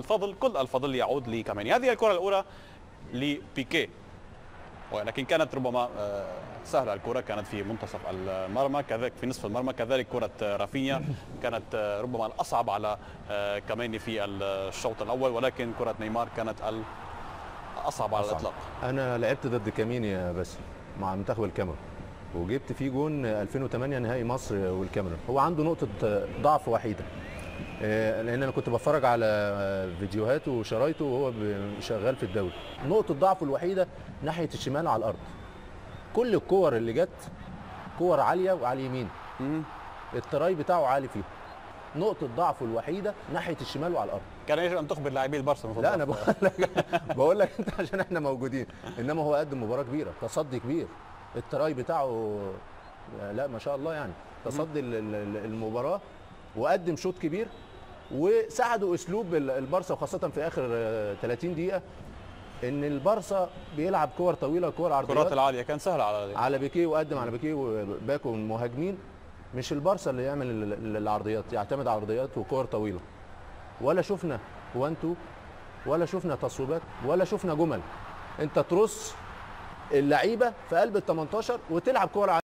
الفضل كل الفضل يعود لكاميني هذه الكره الاولى لبيكي ولكن كانت ربما آه، سهله الكره كانت في منتصف المرمى كذلك في نصف المرمى كذلك كره رافينيا كانت آه، ربما الاصعب على آه، كاميني في الشوط الاول ولكن كره نيمار كانت الاصعب على أصعب. الاطلاق انا لعبت ضد كاميني يا بس مع منتخب الكاميرون وجبت فيه جون 2008 نهائي مصر والكاميرون هو عنده نقطه ضعف وحيده آه، لان انا كنت بتفرج على فيديوهاته وشرايطه وهو ب- شغال في الدوري نقطه ضعفه الوحيده ناحيه الشمال على الارض كل الكور اللي جت كور عاليه وعلى اليمين التراي بتاعه عالي فيها نقطه ضعفه الوحيده ناحيه الشمال وعلى الارض كان يجب ان تخبر لاعبي البارسا من لا فضلك. انا بقول لك بقول لك انت عشان احنا موجودين انما هو قدم مباراه كبيره تصدي كبير التراي بتاعه لا ما شاء الله يعني تصدي ال- ال- المباراه وقدم شوط كبير وساعده اسلوب ال- البارسا وخاصه في اخر آه، 30 دقيقه ان البارسا بيلعب كور طويله كور الكرات عرضيات العاليه كان سهل على على بيكيه وقدم على بيكيه وباكو المهاجمين مش البارسا اللي يعمل ال- ال- العرضيات يعتمد على عرضيات وكور طويله ولا شفنا وان تو ولا شفنا تصويبات ولا شفنا جمل انت ترص اللعيبه في قلب ال 18 وتلعب كور